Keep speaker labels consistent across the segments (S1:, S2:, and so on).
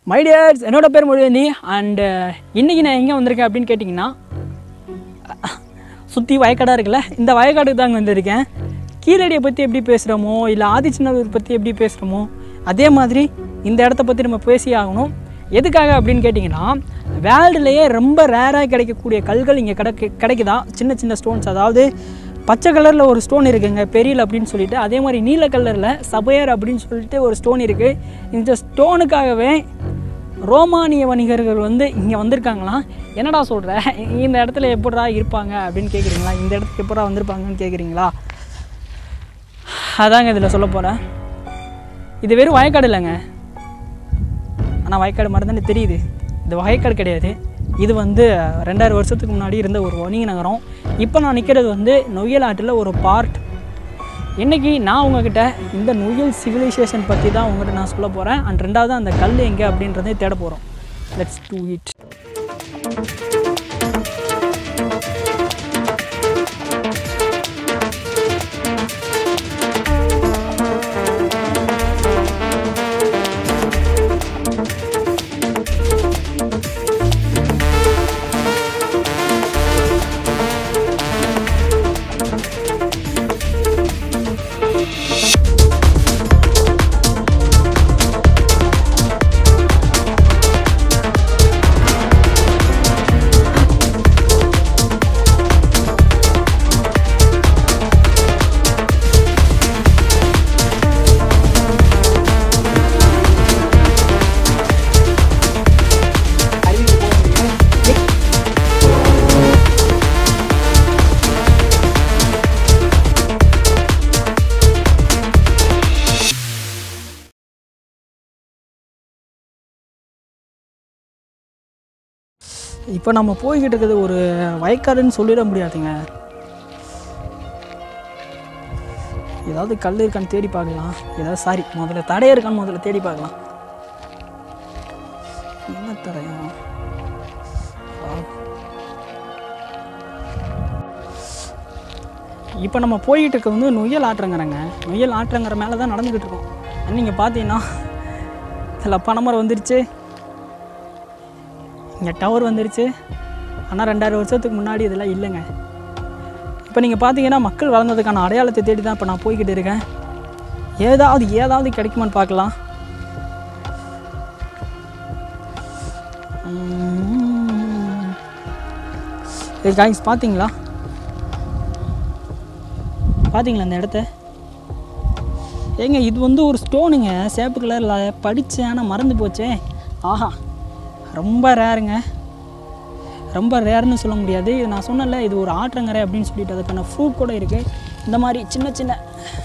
S1: My tears என்னோட பேர் மொழிவந்தி and இன்றைக்கி நான் எங்கே வந்திருக்கேன் அப்படின்னு கேட்டிங்கன்னா சுற்றி வயக்காடாக இருக்குல்ல இந்த வயக்காடுக்கு தாங்க வந்திருக்கேன் கீழடியை பற்றி எப்படி பேசுகிறோமோ இல்லை ஆதிச்சநல்லூர் பற்றி எப்படி பேசுகிறோமோ அதே மாதிரி இந்த இடத்த பற்றி நம்ம பேசி ஆகணும் எதுக்காக அப்படின்னு கேட்டிங்கன்னா வேர்ல்டுலேயே ரொம்ப ரேராக கிடைக்கக்கூடிய கல்கள் இங்கே கிடைக்கு கிடைக்குதா சின்ன சின்ன ஸ்டோன்ஸ் அதாவது பச்சை கலரில் ஒரு ஸ்டோன் இருக்குங்க பெரியல் அப்படின்னு சொல்லிட்டு அதே மாதிரி நீல கலரில் சபையர் அப்படின்னு சொல்லிட்டு ஒரு ஸ்டோன் இருக்குது இந்த ஸ்டோனுக்காகவே ரோமானிய வணிகர்கள் வந்து இங்கே வந்திருக்காங்களாம் என்னடா சொல்கிற இந்த இடத்துல எப்படா இருப்பாங்க அப்படின்னு கேட்குறீங்களா இந்த இடத்துக்கு எப்படா வந்திருப்பாங்கன்னு கேட்குறீங்களா அதாங்க இதில் சொல்ல போகிறேன் இது வெறும் வயக்காடு இல்லைங்க ஆனால் வயக்காடு மாதிரி தானே தெரியுது இது வயக்காடு கிடையாது இது வந்து ரெண்டாயிரம் வருஷத்துக்கு முன்னாடி இருந்த ஒரு வணிக நகரம் இப்போ நான் நிற்கிறது வந்து நொய்யல் ஆற்றில் ஒரு பார்ட் இன்றைக்கி நான் உங்ககிட்ட இந்த நொய்யல் சிவிலைசேஷன் பற்றி தான் உங்ககிட்ட நான் சொல்ல போகிறேன் அண்ட் ரெண்டாவது அந்த கல் எங்கே அப்படின்றதே தேட போகிறோம் லெட்ஸ் டூ இட் இப்போ நம்ம போய்கிட்டு இருக்கிறது ஒரு வயக்காடுன்னு சொல்லிட முடியாதுங்க ஏதாவது கல் இருக்கான்னு தேடி பார்க்கலாம் ஏதாவது சாரி முதல்ல தடையா இருக்கான்னு முதல்ல தேடி பார்க்கலாம் என்ன தடையம் இப்போ நம்ம போய்கிட்டு இருக்க வந்து நொய்யல் ஆற்றங்கரைங்க நொய்யல் ஆற்றங்கரை மேலே தான் நடந்துக்கிட்டு இருக்கோம் நீங்கள் பார்த்தீங்கன்னா இதில் பனைமரம் வந்துருச்சு இங்கே டவர் வந்துருச்சு ஆனால் ரெண்டாயிரம் வருஷத்துக்கு முன்னாடி இதெல்லாம் இல்லைங்க இப்போ நீங்கள் பார்த்தீங்கன்னா மக்கள் வளர்ந்ததுக்கான அடையாளத்தை தேடி தான் இப்போ நான் போய்கிட்டு இருக்கேன் ஏதாவது ஏதாவது கிடைக்குமான்னு பார்க்கலாம் காய்ஸ் பார்த்தீங்களா பார்த்தீங்களா இந்த இடத்த ஏங்க இது வந்து ஒரு ஸ்டோனுங்க சேப்பு கலரில் படித்தேன் ஆனால் மறந்து போச்சே ஆஹா ரொம்ப ரேருங்க ரொம்ப ரேர்னு சொல்ல முடியாது இது நான் சொன்னல இது ஒரு ஆற்றங்கரை அப்படின்னு சொல்லிட்டு அதுக்கான ஃப்ரூட் கூட இருக்குது இந்த மாதிரி சின்ன சின்ன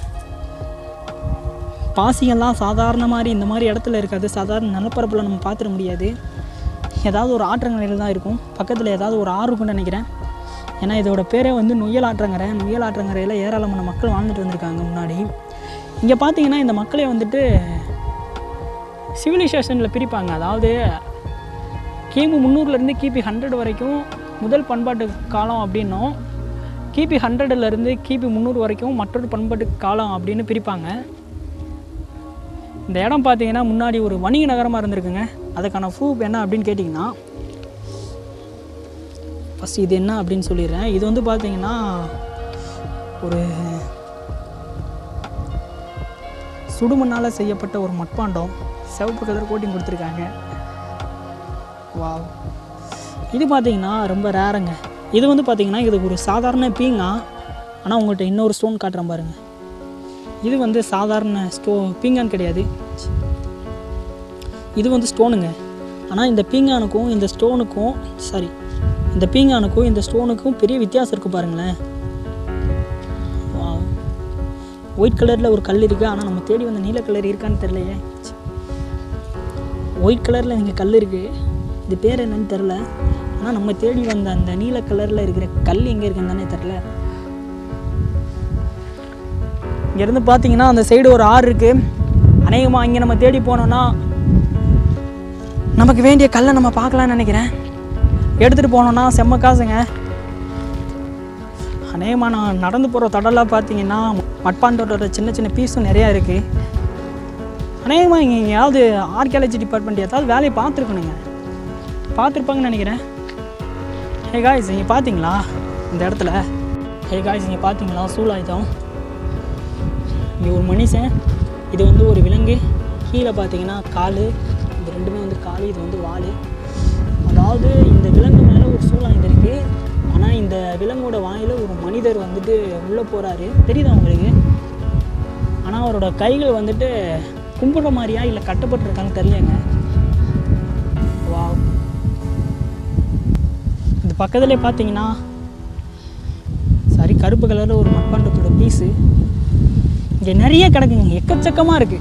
S1: பாசிகள்லாம் சாதாரண மாதிரி இந்த மாதிரி இடத்துல இருக்காது சாதாரண நிலப்பரப்பில் நம்ம பார்த்துட முடியாது ஏதாவது ஒரு ஆற்றங்கரையில் தான் இருக்கும் பக்கத்தில் ஏதாவது ஒரு ஆறு இருக்கும்னு நினைக்கிறேன் ஏன்னா இதோட பேரே வந்து நொய்யல் ஆற்றங்கரை நொய்யல் ஆற்றங்கரையில் ஏராளமான மக்கள் வாழ்ந்துட்டு வந்திருக்காங்க முன்னாடி இங்கே பார்த்தீங்கன்னா இந்த மக்களே வந்துட்டு சிவிலைசேஷனில் பிரிப்பாங்க அதாவது கிமு முந்நூறுலேருந்து கிபி ஹண்ட்ரட் வரைக்கும் முதல் பண்பாட்டு காலம் அப்படின்னும் கிபி ஹண்ட்ரட்லேருந்து கிபி முந்நூறு வரைக்கும் மற்றொரு பண்பாட்டு காலம் அப்படின்னு பிரிப்பாங்க இந்த இடம் பார்த்தீங்கன்னா முன்னாடி ஒரு வணிக நகரமாக இருந்திருக்குங்க அதுக்கான ப்ரூஃப் என்ன அப்படின்னு கேட்டிங்கன்னா ஃபஸ்ட் இது என்ன அப்படின்னு சொல்லிடுறேன் இது வந்து பார்த்தீங்கன்னா ஒரு சுடுமண்ணால் செய்யப்பட்ட ஒரு மட்பாண்டம் சிவப்பு கலர் கோட்டிங் கொடுத்துருக்காங்க வா இது பார்த்தீங்கன்னா ரொம்ப ரேருங்க இது வந்து பார்த்தீங்கன்னா இது ஒரு சாதாரண பீங்கா ஆனால் உங்கள்கிட்ட இன்னொரு ஸ்டோன் காட்டுறேன் பாருங்க இது வந்து சாதாரண ஸ்டோ பீங்கான் கிடையாது இது வந்து ஸ்டோனுங்க ஆனால் இந்த பீங்கானுக்கும் இந்த ஸ்டோனுக்கும் சாரி இந்த பீங்கானுக்கும் இந்த ஸ்டோனுக்கும் பெரிய வித்தியாசம் இருக்குது பாருங்களேன் வாவ் ஒயிட் கலரில் ஒரு கல் இருக்குது ஆனால் நம்ம தேடி வந்த நீல கலர் இருக்கான்னு தெரியலையே ஒயிட் கலரில் இங்கே கல் இருக்குது இது பேர் என்னன்னு தெரில ஆனால் நம்ம தேடி வந்த அந்த நீல கலரில் இருக்கிற கல் எங்கே இருக்குன்னு தானே தெரில இங்கேருந்து பார்த்தீங்கன்னா அந்த சைடு ஒரு ஆறு இருக்குது அநேகமாக இங்கே நம்ம தேடி போனோன்னா நமக்கு வேண்டிய கல்லை நம்ம பார்க்கலான்னு நினைக்கிறேன் எடுத்துகிட்டு போனோன்னா செம்ம காசுங்க அநேகமாக நான் நடந்து போகிற தடலாக பார்த்தீங்கன்னா மட்பாண்டோட சின்ன சின்ன பீஸும் நிறையா இருக்குது அநேகமாக இங்கே எங்கேயாவது ஆர்கியாலஜி டிபார்ட்மெண்ட் ஏதாவது வேலையை பார்த்துருக்கணுங்க பார்த்துருப்பாங்கன்னு நினைக்கிறேன் ஹே காய்ஸ் இங்கே பார்த்தீங்களா இந்த இடத்துல ஹே காய்ஸ் இங்கே பார்த்தீங்களா சூலாயுதம் இங்கே ஒரு மனுஷன் இது வந்து ஒரு விலங்கு கீழே பார்த்தீங்கன்னா கால் இது ரெண்டுமே வந்து கால் இது வந்து வால் அதாவது இந்த விலங்கு மேலே ஒரு சூலாயுதம் இருக்குது ஆனால் இந்த விலங்கோட வாயில் ஒரு மனிதர் வந்துட்டு உள்ளே போகிறாரு தெரியுதா உங்களுக்கு ஆனால் அவரோட கைகள் வந்துட்டு கும்பிடுற மாதிரியா இல்லை கட்டப்பட்டிருக்கான்னு தெரியலங்க வாவ் இது பக்கத்துலேயே பார்த்தீங்கன்னா சரி கருப்பு கலரில் ஒரு மட்பாண்டத்தோட பீஸு இங்கே நிறைய கிடக்குங்க எக்கச்சக்கமாக இருக்குது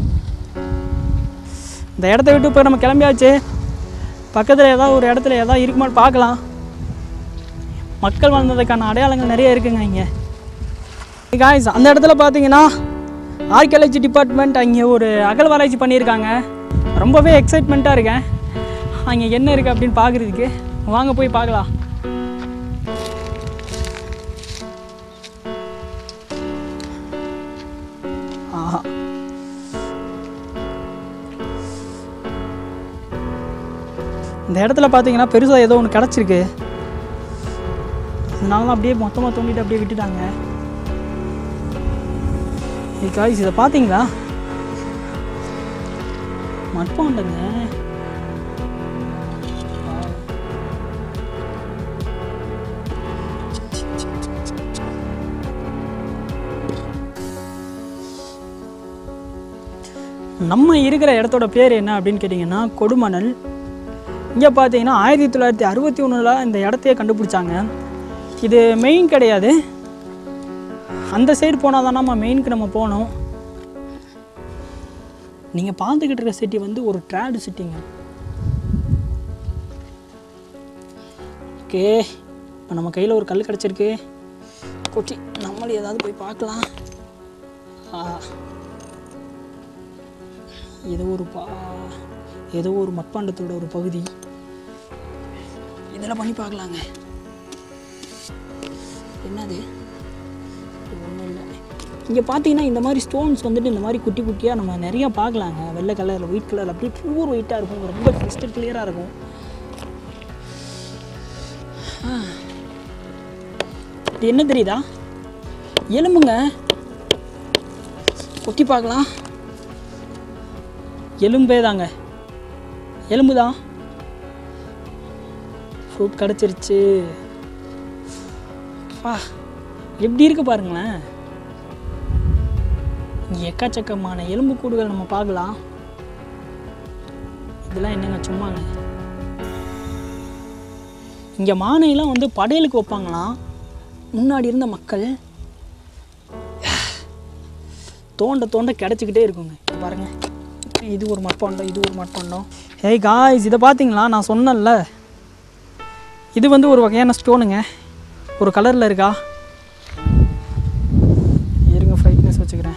S1: இந்த இடத்த விட்டு இப்போ நம்ம கிளம்பியாச்சு பக்கத்தில் ஏதாவது ஒரு இடத்துல ஏதாவது இருக்குமான்னு பார்க்கலாம் மக்கள் வாழ்ந்ததுக்கான அடையாளங்கள் நிறைய இருக்குங்க இங்கே காய்ஸ் அந்த இடத்துல பார்த்தீங்கன்னா ஆர்கியாலஜி டிபார்ட்மெண்ட் அங்கே ஒரு அகழ்வாராய்ச்சி பண்ணியிருக்காங்க ரொம்பவே எக்ஸைட்மெண்ட்டாக இருக்கேன் அங்கே என்ன இருக்குது அப்படின்னு பார்க்குறதுக்கு வாங்க போய் பார்க்கலாம் ஆஹா இந்த இடத்துல பார்த்தீங்கன்னா பெருசாக ஏதோ ஒன்று கிடச்சிருக்கு அதனால தான் அப்படியே மொத்தமாக தோண்டிட்டு அப்படியே விட்டுட்டாங்க காய்ஸ் இதை பார்த்தீங்களா மட்பாண்டங்க நம்ம இருக்கிற இடத்தோட பேர் என்ன அப்படின்னு கேட்டிங்கன்னா கொடுமணல் இங்கே பார்த்தீங்கன்னா ஆயிரத்தி தொள்ளாயிரத்தி அறுபத்தி ஒன்றில் இந்த இடத்தையே கண்டுபிடிச்சாங்க இது மெயின் கிடையாது அந்த சைடு போனால் தான் நம்ம மெயினுக்கு நம்ம போகணும் நீங்கள் பார்த்துக்கிட்டு இருக்க சிட்டி வந்து ஒரு ட்ராடு சிட்டிங்க ஓகே இப்போ நம்ம கையில் ஒரு கல் கிடச்சிருக்கு கொச்சி நம்மளும் ஏதாவது போய் பார்க்கலாம் ஆ ஏதோ ஒரு பா ஏதோ ஒரு மட்பாண்டத்தோட ஒரு பகுதி இதெல்லாம் பண்ணி பார்க்கலாங்க என்னது ஒன்றும் இல்லை இங்கே பார்த்தீங்கன்னா இந்த மாதிரி ஸ்டோன்ஸ் வந்துட்டு இந்த மாதிரி குட்டி குட்டியாக நம்ம நிறையா பார்க்கலாங்க வெள்ளை கலரில் ஒயிட் கலர் அப்படியே பியூர் ஒயிட்டாக இருக்கும் ரொம்ப கிறிஸ்டல் கிளியராக இருக்கும் ஆ. இது என்ன தெரியுதா எலும்புங்க கொத்தி பார்க்கலாம் எலும்பே தாங்க எலும்பு தான் ஃப்ரூட் கிடச்சிருச்சு பா எப்படி இருக்கு பாருங்களேன் இங்கே எக்கச்சக்கமான எலும்பு கூடுகள் நம்ம பார்க்கலாம் இதெல்லாம் என்னங்க சும்மாங்க இங்கே மானையெல்லாம் வந்து படையலுக்கு வைப்பாங்களாம் முன்னாடி இருந்த மக்கள் தோண்ட தோண்ட கிடச்சிக்கிட்டே இருக்குங்க இங்க பாருங்க இது ஒரு மட்பாண்டம் இது ஒரு மட்பாண்டம் ஏய் காய்ஸ் இதை பார்த்தீங்களா நான் சொன்னேன்ல இது வந்து ஒரு வகையான ஸ்டோனுங்க ஒரு கலரில் இருக்கா இருங்க ஃப்ரைட்னஸ் வச்சுக்கிறேன்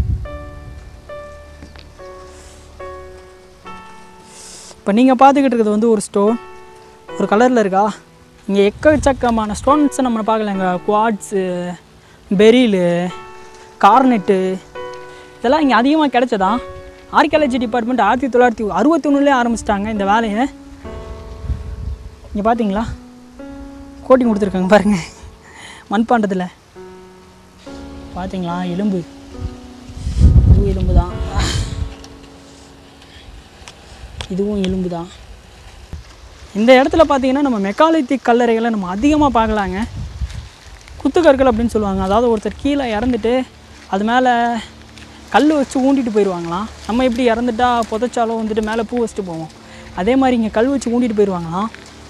S1: இப்போ நீங்கள் பார்த்துக்கிட்டு இருக்கிறது வந்து ஒரு ஸ்டோன் ஒரு கலரில் இருக்கா இங்கே எக்கச்சக்கமான ஸ்டோன்ஸை நம்ம பார்க்கலாங்க குவாட்ஸு பெரிலு கார்னெட்டு இதெல்லாம் இங்கே அதிகமாக கிடைச்சதா ஆர்கியாலஜி டிபார்ட்மெண்ட் ஆயிரத்தி தொள்ளாயிரத்தி அறுபத்தி ஒன்றுலேயே ஆரம்பிச்சிட்டாங்க இந்த வேலையை இங்கே பார்த்தீங்களா கோட்டிங் கொடுத்துருக்காங்க பாருங்க மண்பாண்டத்தில் பார்த்தீங்களா எலும்பு இதுவும் எலும்பு தான் இதுவும் எலும்பு தான் இந்த இடத்துல பார்த்தீங்கன்னா நம்ம மெக்காலித்திக் கல்லறைகளை நம்ம அதிகமாக பார்க்கலாங்க குத்துக்கற்கள் அப்படின்னு சொல்லுவாங்க அதாவது ஒருத்தர் கீழே இறந்துட்டு அது மேலே கல் வச்சு ஊண்டிட்டு போயிடுவாங்களாம் நம்ம எப்படி இறந்துட்டா புதைச்சாலும் வந்துட்டு மேலே பூ வச்சுட்டு போவோம் அதே மாதிரி இங்கே கல் வச்சு ஊண்டிட்டு போயிடுவாங்களாம்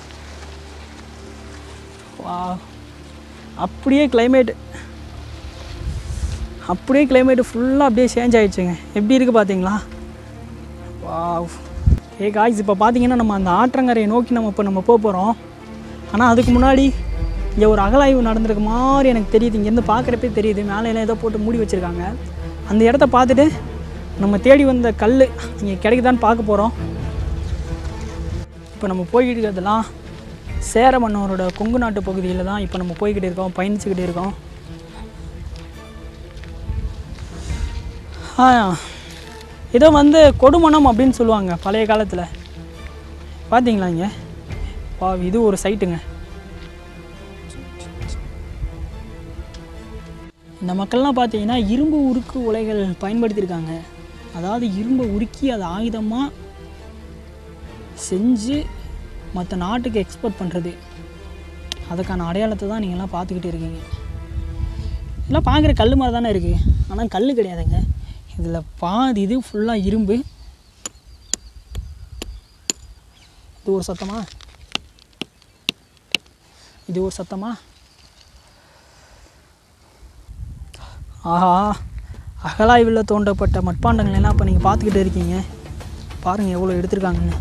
S1: வா அப்படியே climate அப்படியே climate ஃபுல்லாக அப்படியே சேஞ்ச் ஆயிடுச்சுங்க எப்படி இருக்குது பார்த்தீங்களா வாவ் ஏ காய்ஸ் இப்போ பார்த்தீங்கன்னா நம்ம அந்த ஆற்றங்கரையை நோக்கி நம்ம இப்போ நம்ம போக போகிறோம் ஆனால் அதுக்கு முன்னாடி இங்கே ஒரு அகலாய்வு நடந்திருக்க மாதிரி எனக்கு தெரியுது இங்கேருந்து பார்க்குறப்பே தெரியுது மேலே எல்லாம் ஏதோ போட்டு மூடி வச்சுருக்காங்க அந்த இடத்த பார்த்துட்டு நம்ம தேடி வந்த கல் இங்கே கிடைக்குதான்னு பார்க்க போகிறோம் இப்போ நம்ம போய்கிட்டு இருக்கிறதெல்லாம் சேர மன்னரோட கொங்கு நாட்டு பகுதியில் தான் இப்போ நம்ம போய்கிட்டு இருக்கோம் பயணிச்சுக்கிட்டு இருக்கோம் ஆ இதை வந்து கொடுமணம் அப்படின்னு சொல்லுவாங்க பழைய காலத்தில் பார்த்தீங்களா இங்கே வா இது ஒரு சைட்டுங்க இந்த மக்கள்லாம் பார்த்தீங்கன்னா இரும்பு உருக்கு உலைகள் பயன்படுத்தியிருக்காங்க அதாவது இரும்பை உருக்கி அதை ஆயுதமாக செஞ்சு மற்ற நாட்டுக்கு எக்ஸ்போர்ட் பண்ணுறது அதுக்கான அடையாளத்தை தான் நீங்கள்லாம் பார்த்துக்கிட்டு இருக்கீங்க இதெல்லாம் பார்க்குற கல் மாதிரி தானே இருக்குது ஆனால் கல் கிடையாதுங்க இதில் பாதி இது ஃபுல்லாக இரும்பு இது ஒரு சத்தமா இது ஒரு சத்தமா ஆஹா அகலாய்வில் தோண்டப்பட்ட மட்பாண்டங்கள் எல்லாம் இப்போ நீங்கள் பார்த்துக்கிட்டு இருக்கீங்க பாருங்கள் எவ்வளோ எடுத்திருக்காங்கன்னு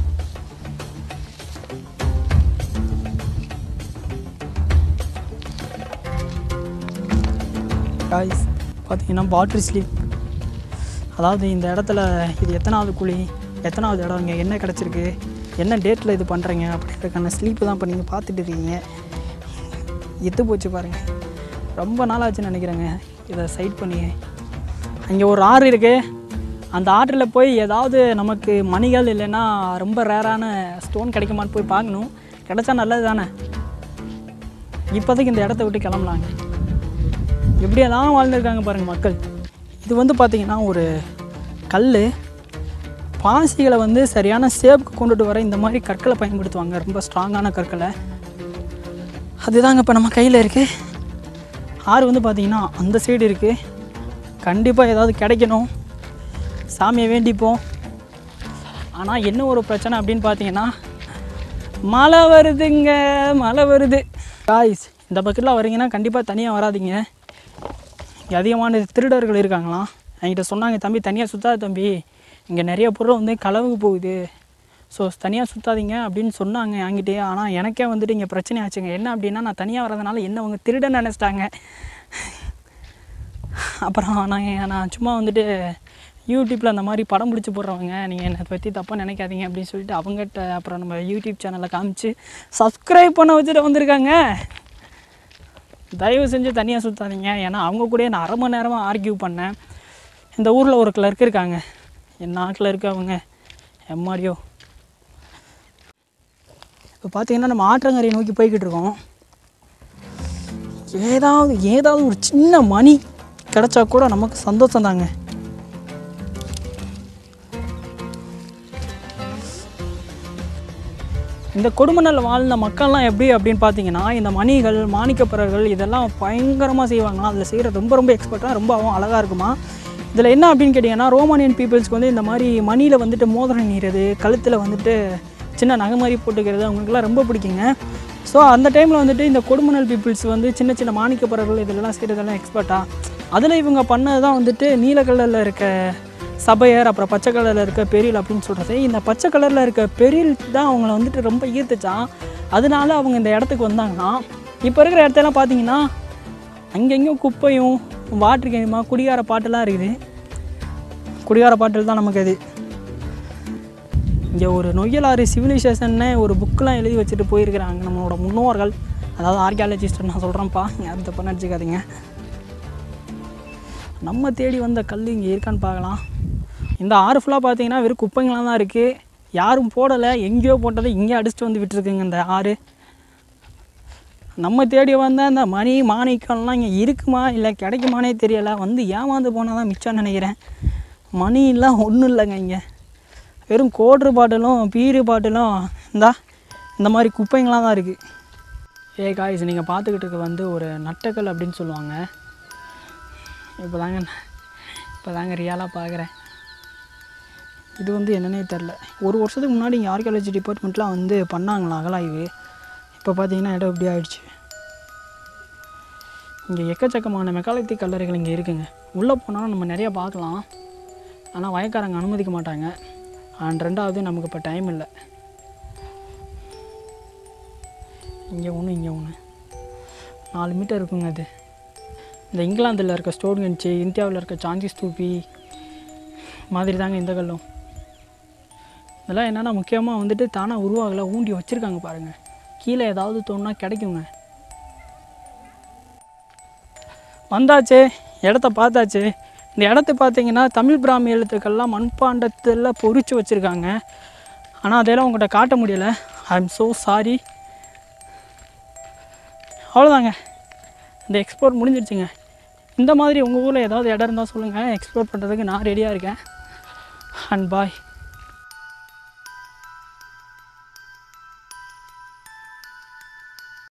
S1: காய்ஸ் பார்த்தீங்கன்னா வாட்டர் ஸ்லீப் அதாவது இந்த இடத்துல இது எத்தனாவது குழி எத்தனாவது இடம் இங்கே என்ன கிடச்சிருக்கு என்ன டேட்டில் இது பண்ணுறீங்க அப்படின்றதுக்கான ஸ்லீப்பு தான் இப்போ நீங்கள் பார்த்துட்டு இருக்கீங்க எத்து போச்சு பாருங்கள் ரொம்ப நாள் ஆச்சுன்னு நினைக்கிறேங்க இதை சைட் பண்ணி அங்கே ஒரு ஆறு இருக்குது அந்த ஆற்றில் போய் ஏதாவது நமக்கு மணிகள் இல்லைன்னா ரொம்ப ரேரான ஸ்டோன் கிடைக்குமான்னு போய் பார்க்கணும் கிடைச்சா நல்லது தானே இப்போதைக்கு இந்த இடத்த விட்டு கிளம்பலாங்க எப்படியெல்லாம் வாழ்ந்துருக்காங்க பாருங்கள் மக்கள் இது வந்து பார்த்திங்கன்னா ஒரு கல் பாசிகளை வந்து சரியான ஷேப்புக்கு கொண்டுட்டு வர இந்த மாதிரி கற்களை பயன்படுத்துவாங்க ரொம்ப ஸ்ட்ராங்கான கற்களை அதுதாங்க இப்போ நம்ம கையில் இருக்குது ஆறு வந்து பார்த்திங்கன்னா அந்த சைடு இருக்குது கண்டிப்பாக ஏதாவது கிடைக்கணும் சாமியை வேண்டிப்போம் ஆனால் என்ன ஒரு பிரச்சனை அப்படின்னு பார்த்தீங்கன்னா மழை வருதுங்க மழை வருது காய்ஸ் இந்த பக்கத்தில் வரீங்கன்னா கண்டிப்பாக தனியாக வராதீங்க இங்கே அதிகமான திருடர்கள் இருக்காங்களாம் என்கிட்ட சொன்னாங்க தம்பி தனியாக சுத்தாத தம்பி இங்கே நிறைய பொருள் வந்து களவுக்கு போகுது ஸோ தனியாக சுத்தாதீங்க அப்படின்னு சொன்னாங்க என்கிட்டயே ஆனால் எனக்கே வந்துட்டு இங்கே பிரச்சனை ஆச்சுங்க என்ன அப்படின்னா நான் தனியாக வரதுனால என்ன அவங்க திருடன் நினச்சிட்டாங்க அப்புறம் நான் நான் சும்மா வந்துட்டு யூடியூப்பில் அந்த மாதிரி படம் பிடிச்சி போடுறவங்க நீங்கள் என்னை பற்றி தப்பாக நினைக்காதீங்க அப்படின்னு சொல்லிட்டு அவங்ககிட்ட அப்புறம் நம்ம யூடியூப் சேனலில் காமிச்சு சப்ஸ்கிரைப் பண்ண வச்சுட்டு வந்திருக்காங்க தயவு செஞ்சு தனியாக சுற்றாதீங்க ஏன்னா அவங்க கூட நான் அரை மணி நேரமாக ஆர்கியூ பண்ணேன் இந்த ஊரில் ஒரு கிளர்க் இருக்காங்க என்ன கிளர்க்கு அவங்க எம்மாடியோ இப்போ பார்த்தீங்கன்னா நம்ம ஆற்றங்கரையை நோக்கி போய்கிட்டு இருக்கோம் ஏதாவது ஏதாவது ஒரு சின்ன மணி கிடைச்சா கூட நமக்கு சந்தோஷம் தாங்க இந்த கொடுமணல் வாழ்ந்த மக்கள்லாம் எப்படி அப்படின்னு பார்த்தீங்கன்னா இந்த மணிகள் மாணிக்கப்பறர்கள் இதெல்லாம் பயங்கரமாக செய்வாங்களாம் அதில் செய்கிற ரொம்ப ரொம்ப எக்ஸ்பர்ட்டாக ரொம்பவும் அழகாக இருக்குமா இதில் என்ன அப்படின்னு கேட்டிங்கன்னா ரோமானியன் பீப்புள்ஸ்க்கு வந்து இந்த மாதிரி மணியில் வந்துட்டு மோதிரம் நீறது கழுத்தில் வந்துட்டு சின்ன நகை மாதிரி போட்டுக்கிறது அவங்களுக்குலாம் ரொம்ப பிடிக்குங்க ஸோ அந்த டைமில் வந்துட்டு இந்த கொடுமணல் பீப்புள்ஸ் வந்து சின்ன சின்ன மாணிக்கப்பறர்கள் இதெல்லாம் செய்கிறதெல்லாம் எக்ஸ்பர்ட்டாக அதில் இவங்க பண்ணது தான் வந்துட்டு நீல கலரில் இருக்க சபையர் அப்புறம் பச்சை கலரில் இருக்க பெரியல் அப்படின்னு சொல்கிறது இந்த பச்சை கலரில் இருக்க பெரியல் தான் அவங்கள வந்துட்டு ரொம்ப ஈர்த்துச்சான் அதனால அவங்க இந்த இடத்துக்கு வந்தாங்கன்னா இப்போ இருக்கிற இடத்தெல்லாம் பார்த்தீங்கன்னா அங்கங்கேயும் குப்பையும் வாட்டர் கேமா குடிகார பாட்டெல்லாம் இருக்குது குடிகார பாட்டில் தான் நமக்கு அது இங்கே ஒரு நொய்யலாறு சிவிலைசேஷன்னு ஒரு புக்கெலாம் எழுதி வச்சுட்டு போயிருக்கிறாங்க நம்மளோட முன்னோர்கள் அதாவது ஆர்கியாலஜிஸ்ட் நான் சொல்கிறேன்ப்பா யாரும் தப்பாக நினச்சிக்காதீங்க நம்ம தேடி வந்த கல் இங்கே இருக்கான்னு பார்க்கலாம் இந்த ஆறு ஃபுல்லாக பார்த்தீங்கன்னா வெறும் குப்பைங்களாக தான் இருக்குது யாரும் போடலை எங்கேயோ போட்டதை இங்கே அடிச்சுட்டு வந்து விட்டுருக்குங்க இந்த ஆறு நம்ம தேடி வந்த அந்த மணி மாணிக்கம்லாம் இங்கே இருக்குமா இல்லை கிடைக்குமானே தெரியலை வந்து ஏமாந்து போனால் தான் மிச்சம் நினைக்கிறேன் மணிலாம் ஒன்றும் இல்லைங்க இங்கே வெறும் கோட்ரு பாட்டிலும் பீரு பாட்டிலும் இந்தா இந்த மாதிரி குப்பைங்களாம் தான் இருக்குது ஏ காய்ஸ் நீங்கள் பார்த்துக்கிட்டு இருக்க வந்து ஒரு நட்டக்கல் அப்படின்னு சொல்லுவாங்க இப்போ தாங்க இப்போ தாங்க ரியலாக பார்க்குறேன் இது வந்து என்னன்னே தெரில ஒரு வருஷத்துக்கு முன்னாடி இங்கே ஆர்கியாலஜி டிபார்ட்மெண்ட்லாம் வந்து பண்ணாங்களா அகலாய்வு இப்போ பார்த்தீங்கன்னா இடம் இப்படி ஆயிடுச்சு இங்கே எக்கச்சக்கமான மெக்காலத்தி கல்லறைகள் இங்கே இருக்குங்க உள்ளே போனாலும் நம்ம நிறைய பார்க்கலாம் ஆனால் வயக்காரங்க அனுமதிக்க மாட்டாங்க அண்ட் ரெண்டாவது நமக்கு இப்போ டைம் இல்லை இங்கே ஒன்று இங்கே ஒன்று நாலு மீட்டர் இருக்குங்க அது இந்த இங்கிலாந்தில் இருக்க ஸ்டோன்கெஞ்சி இந்தியாவில் இருக்க சாந்தி ஸ்தூபி மாதிரி தாங்க இந்த கல்லும் இதெல்லாம் என்னென்னா முக்கியமாக வந்துட்டு தானாக உருவாகலை ஊண்டி வச்சுருக்காங்க பாருங்கள் கீழே ஏதாவது தோணுனா கிடைக்குங்க வந்தாச்சு இடத்த பார்த்தாச்சு இந்த இடத்த பார்த்தீங்கன்னா தமிழ் பிராமி எழுத்துக்கள்லாம் மண்பாண்டத்தில் பொறிச்சு வச்சுருக்காங்க ஆனால் அதெல்லாம் உங்கள்கிட்ட காட்ட முடியல ஐ எம் ஸோ சாரி அவ்வளோதாங்க இந்த எக்ஸ்ப்ளோர் முடிஞ்சிருச்சுங்க இந்த மாதிரி உங்கள் ஊரில் ஏதாவது இடம் இருந்தால் சொல்லுங்கள் எக்ஸ்ப்ளோர் பண்ணுறதுக்கு நான் ரெடியாக இருக்கேன் அண்ட் பாய்